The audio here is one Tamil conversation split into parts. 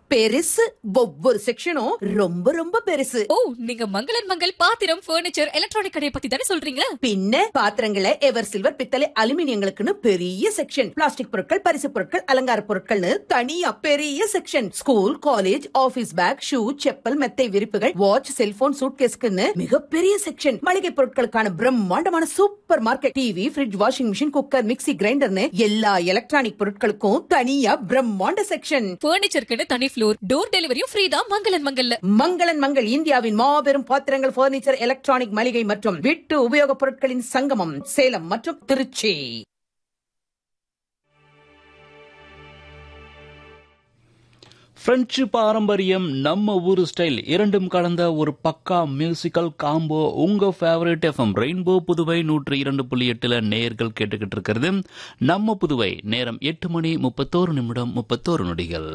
பெருசு ஒவ்வொரு செக்ஷனும் ரொம்ப ரொம்ப பெருசு ஓ நீங்க மங்களன் மங்கள் பாத்திரம் ஃபர்னிச்சர் எலக்ட்ரானிக் கடையை பத்தி தானே சொல்றீங்க பின்ன பாத்திரங்களை எவர் சில்வர் பித்தளை அலுமினியங்களுக்குன்னு பெரிய செக்ஷன் பிளாஸ்டிக் பொருட்கள் பரிசு பொருட்கள் அலங்கார பொருட்கள்னு தனியா பெரிய section school college office bag shoe chappal மெத்தை விரிப்புகள் வாட்ச் செல்போன் சூட்கேஸ்க்குன்னு மிகப்பெரிய செக்ஷன் மளிகை பொருட்களுக்கான பிரம்மாண்டமான supermarket TV fridge washing machine cooker mixie கிரைண்டர்னு எல்லா எலக்ட்ரானிக் பொருட்களுக்கும் தனியா பிரம்மாண்ட செக்ஷன் ஃபர்னிச்சருக்குன்னு தனி ஃப்ளோர் டோர் டெலிவரியும் ஃப்ரீ தான் மங்களன் மங்கல்ல மங்களன் மங்கள் இந்தியாவின் மாபெரும் பாத்திரங்கள் பர்னிச்சர் எலக்ட்ரானிக் மளிகை மற்றும் வீட்டு உபயோகப் பொருட்களின் சங்கமம் சேலம் மற்றும் திருச்சி பிரெஞ்சு பாரம்பரியம் நம்ம ஊரு ஸ்டைல் இரண்டும் கலந்த ஒரு பக்கா மியூசிக்கல் காம்போ உங்க ஃபேவரட் எஃப்எம் ரெயின்போ புதுவை நூற்றி இரண்டு புள்ளி எட்டுல நேயர்கள் கேட்டுக்கிட்டு இருக்கிறது நம்ம புதுவை நேரம் எட்டு மணி முப்பத்தோரு நிமிடம் முப்பத்தோரு நொடிகள்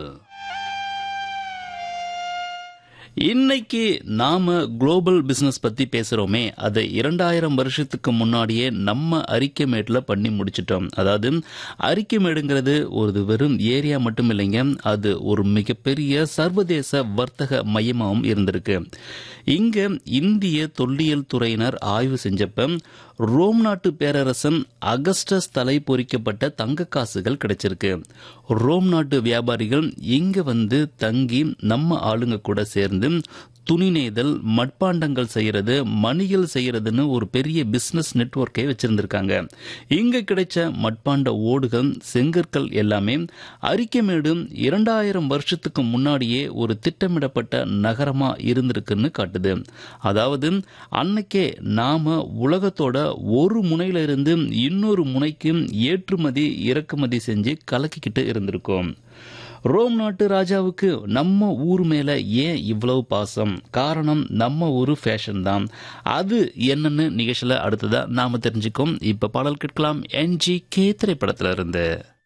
இன்னைக்கு நாம குளோபல் பிசினஸ் பத்தி பேசுறோமே அதை இரண்டாயிரம் வருஷத்துக்கு முன்னாடியே நம்ம அரிக்கமேட்ல பண்ணி முடிச்சிட்டோம் அதாவது அரிக்கமேடுங்கிறது ஒரு வெறும் ஏரியா மட்டும் இல்லைங்க அது ஒரு மிகப்பெரிய சர்வதேச வர்த்தக மையமாகவும் இருந்திருக்கு இங்க இந்திய தொல்லியல் துறையினர் ஆய்வு செஞ்சப்ப ரோம் நாட்டு பேரரசன் அகஸ்டஸ் தலை பொறிக்கப்பட்ட தங்க காசுகள் கிடைச்சிருக்கு ரோம் நாட்டு வியாபாரிகள் இங்க வந்து தங்கி நம்ம ஆளுங்க கூட சேர்ந்து துணி நெய்தல் மட்பாண்டங்கள் செய்யறது மணிகள் செய்யறதுன்னு ஒரு பெரிய பிசினஸ் நெட்வொர்க்கை வச்சிருந்திருக்காங்க இங்க கிடைச்ச மட்பாண்ட ஓடுகள் செங்கற்கள் எல்லாமே அரிக்கமேடு இரண்டாயிரம் வருஷத்துக்கு முன்னாடியே ஒரு திட்டமிடப்பட்ட நகரமா இருந்திருக்குன்னு காட்டுது அதாவது அன்னைக்கே நாம உலகத்தோட ஒரு முனையில இருந்து இன்னொரு முனைக்கு ஏற்றுமதி இறக்குமதி செஞ்சு கலக்கிக்கிட்டு இருந்திருக்கோம் ரோம் நாட்டு ராஜாவுக்கு நம்ம ஊர் மேல ஏன் இவ்வளவு பாசம் காரணம் நம்ம ஊரு ஃபேஷன் தான் அது என்னன்னு நிகழ்ச்சியில அடுத்ததா நாம தெரிஞ்சுக்கோம் இப்ப பாடல் கேட்கலாம் என்ஜி கே திரைப்படத்துல இருந்து